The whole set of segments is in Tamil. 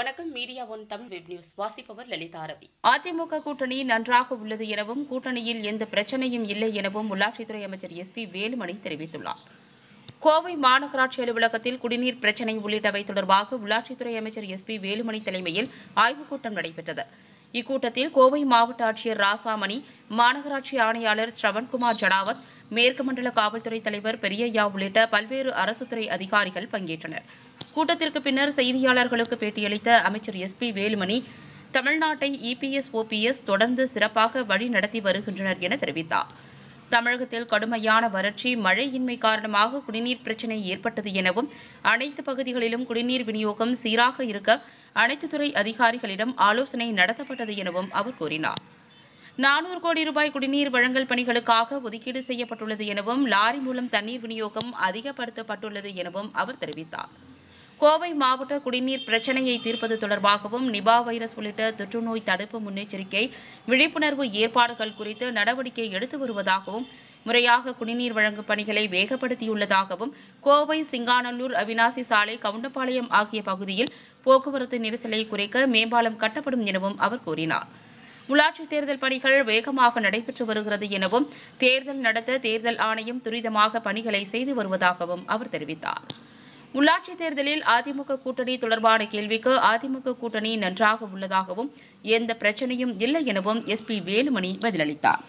வணக்கம் media one Tamil web news வாசிப்பவர் லலிதா ரவி அதிமுக கூட்டணி நன்றாக உள்ளது எனவும் கூட்டணியில் எந்த பிரச்சனையும் இல்லை எனவும் உள்ளாட்சித்துறை அமைச்சர் எஸ் பி வேலுமணி தெரிவித்துள்ளார் கோவை மாநகராட்சி அலுவலகத்தில் குடிநீர் பிரச்சினை உள்ளிட்டவை தொடர்பாக உள்ளாட்சித்துறை அமைச்சர் எஸ் பி வேலுமணி தலைமையில் ஆய்வுக் கூட்டம் நடைபெற்றது இக்கூட்டத்தில் கோவை மாவட்ட ஆட்சியர் ராசாமணி மாநகராட்சி ஆணையாளர் ஸ்ரவண்குமார் ஜடாவத் மேற்கு மண்டல காவல்துறை தலைவர் பெரியய்யா உள்ளிட்ட பல்வேறு அரசுத்துறை அதிகாரிகள் பங்கேற்றனர் கூட்டத்திற்கு பின்னர் செய்தியாளர்களுக்கு பேட்டியளித்த அமைச்சர் எஸ் பி வேலுமணி தமிழ்நாட்டை இபிஎஸ் ஓபிஎஸ் தொடர்ந்து சிறப்பாக வழி நடத்தி வருகின்றனர் என தெரிவித்தார் தமிழகத்தில் கடுமையான வறட்சி மழையின்மை காரணமாக குடிநீர் பிரச்சினை ஏற்பட்டது எனவும் அனைத்து பகுதிகளிலும் குடிநீர் விநியோகம் சீராக இருக்க அனைத்து துறை அதிகாரிகளிடம் ஆலோசனை நடத்தப்பட்டது எனவும் அவர் கூறினார் நானூறு கோடி ரூபாய் குடிநீர் வழங்கல் பணிகளுக்காக ஒதுக்கீடு செய்யப்பட்டுள்ளது எனவும் லாரி மூலம் தண்ணீர் விநியோகம் அதிகப்படுத்தப்பட்டுள்ளது எனவும் அவர் தெரிவித்தார் கோவை மாவட்ட குடிநீர் பிரச்சினையை தீர்ப்பது தொடர்பாகவும் நிபா வைரஸ் உள்ளிட்ட தொற்றுநோய் தடுப்பு முன்னெச்சரிக்கை விழிப்புணர்வு ஏற்பாடுகள் குறித்து நடவடிக்கை எடுத்து வருவதாகவும் முறையாக குடிநீர் வழங்கும் பணிகளை வேகப்படுத்தியுள்ளதாகவும் கோவை சிங்காநல்லூர் அவினாசி சாலை கவுண்டபாளையம் ஆகிய பகுதியில் போக்குவரத்து நெரிசலை குறைக்க மேம்பாலம் கட்டப்படும் எனவும் அவர் கூறினார் உள்ளாட்சித் தேர்தல் பணிகள் வேகமாக நடைபெற்று வருகிறது எனவும் தேர்தல் நடத்த தேர்தல் ஆணையம் துரிதமாக பணிகளை செய்து வருவதாகவும் அவர் தெரிவித்தார் உள்ளாட்சித் தேர்தலில் அதிமுக கூட்டணி தொடர்பான கேள்விக்கு அதிமுக கூட்டணி நன்றாக உள்ளதாகவும் எந்த பிரச்சனையும் இல்லை எனவும் எஸ் பி வேலுமணி பதிலளித்தார்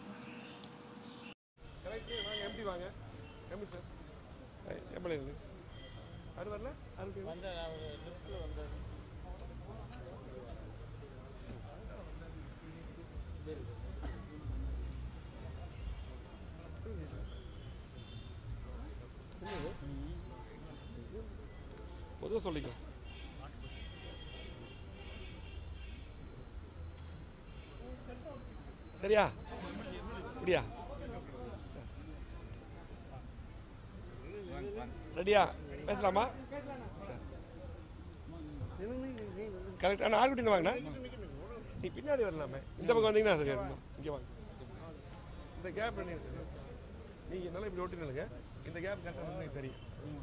கரெக்டு வாங்க எம்பி வாங்க எம்பி சார் எம்எல்ஏ அது வரல அதுக்கு பொதுவாக சொல்லிக்கோ சரியா இப்படியா ரெடியா பேசலாமா கரெக்ட் ஆனால் ஆர்குட்டின்னு வாங்கண்ணா நீ பின்னாடி வரலாமே இந்த பக்கம் வந்தீங்கன்னா சரியா இருக்கும் இங்கே வாங்க இந்த கேப் என்ன சார் நீங்கள் நல்லா இப்படி ஓட்டி நில்லுங்க இந்த கேப் கரெக்டாக எனக்கு தெரியும்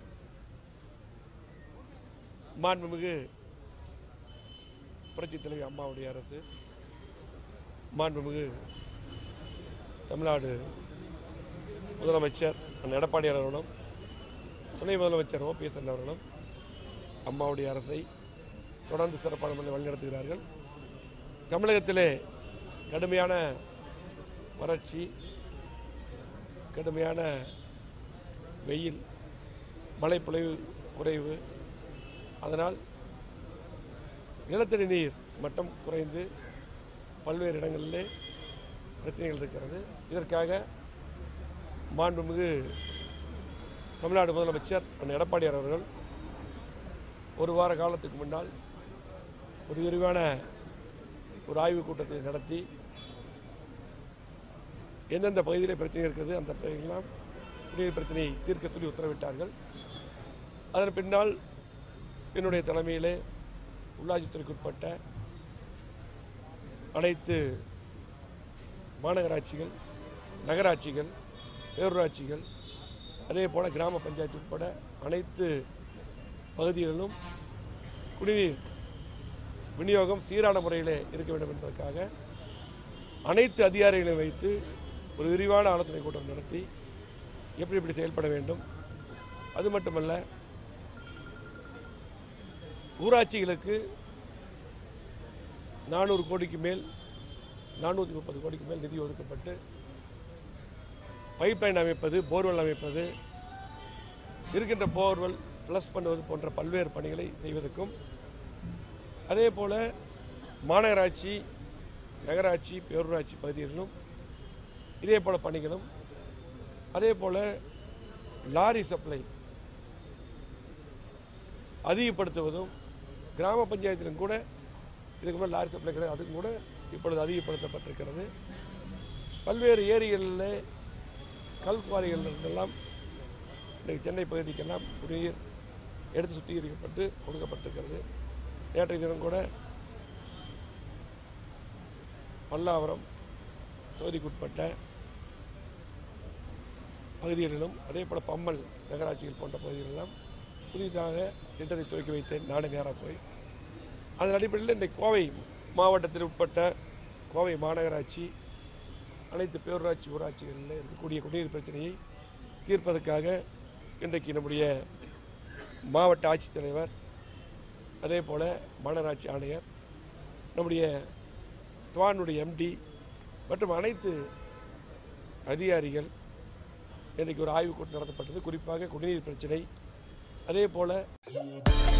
மாண்புமிகு புரட்சித் தலைவி அம்மாவுடைய அரசு மாண்புமிகு தமிழ்நாடு முதலமைச்சர் அண்ணன் எடப்பாடியார் அவர்களும் துணை முதலமைச்சர் ஓபிஎஸ் அண்ணன் அவர்களும் அம்மாவுடைய அரசை தொடர்ந்து சிறப்பான முறையில் வழிநடத்துகிறார்கள் தமிழகத்திலே கடுமையான வறட்சி கடுமையான வெயில் மழைப்பொழிவு குறைவு அதனால் நிலத்தடி நீர் மட்டம் குறைந்து பல்வேறு இடங்களிலே பிரச்சனைகள் இருக்கிறது இதற்காக மாண்புமிகு தமிழ்நாடு முதலமைச்சர் அண்ணன் எடப்பாடியார் அவர்கள் ஒரு வார காலத்துக்கு முன்னால் ஒரு விரிவான ஒரு ஆய்வுக் கூட்டத்தை நடத்தி எந்தெந்த பகுதியில் பிரச்சனை இருக்கிறது அந்த பகுதியெல்லாம் குடிநீர் பிரச்சனையை தீர்க்க சொல்லி உத்தரவிட்டார்கள் அதன் பின்னால் என்னுடைய தலைமையிலே உள்ளாட்சித்துறைக்குட்பட்ட அனைத்து மாநகராட்சிகள் நகராட்சிகள் பேரூராட்சிகள் அதே போல் கிராம பஞ்சாயத்து உட்பட அனைத்து பகுதிகளிலும் குடிநீர் விநியோகம் சீரான முறையில் இருக்க வேண்டும் என்பதற்காக அனைத்து அதிகாரிகளையும் வைத்து ஒரு விரிவான ஆலோசனை கூட்டம் நடத்தி எப்படி எப்படி செயல்பட வேண்டும் அது மட்டுமல்ல ஊராட்சிகளுக்கு நானூறு கோடிக்கு மேல் நானூற்றி முப்பது கோடிக்கு மேல் நிதி ஒதுக்கப்பட்டு பைப் லைன் அமைப்பது போர்வெல் அமைப்பது இருக்கின்ற போர்வெல் ப்ளஸ் பண்ணுவது போன்ற பல்வேறு பணிகளை செய்வதற்கும் அதே போல் மாநகராட்சி நகராட்சி பேரூராட்சி பகுதிகளிலும் இதே போல் பணிகளும் அதே போல் லாரி சப்ளை அதிகப்படுத்துவதும் கிராம பஞ்சாயத்திலும் கூட இதுக்கு முன்னாடி லாரி சப்ளை கிடையாது அதுக்கும் கூட இப்பொழுது அதிகப்படுத்தப்பட்டிருக்கிறது பல்வேறு ஏரிகளில் கல் குவாரிகள் இருந்தெல்லாம் இன்றைக்கு சென்னை பகுதிக்கெல்லாம் குடிநீர் எடுத்து சுத்திகரிக்கப்பட்டு கொடுக்கப்பட்டிருக்கிறது நேற்றைய தினம் கூட பல்லாவரம் தொகுதிக்குட்பட்ட பகுதிகளிலும் அதே போல் பம்மல் நகராட்சிகள் போன்ற பகுதிகளெல்லாம் புதிதாக திட்டத்தை துவக்கி வைத்தேன் நாடு நேராக போய் அதன் அடிப்படையில் இன்றைக்கு கோவை மாவட்டத்தில் உட்பட்ட கோவை மாநகராட்சி அனைத்து பேரூராட்சி ஊராட்சிகளில் இருக்கக்கூடிய குடிநீர் பிரச்சனையை தீர்ப்பதற்காக இன்றைக்கு நம்முடைய மாவட்ட ஆட்சித்தலைவர் அதே போல் மாநகராட்சி ஆணையர் நம்முடைய துவானுடைய எம்டி மற்றும் அனைத்து அதிகாரிகள் இன்றைக்கு ஒரு ஆய்வுக் கூட்டம் நடத்தப்பட்டது குறிப்பாக குடிநீர் பிரச்சனை அதே போல்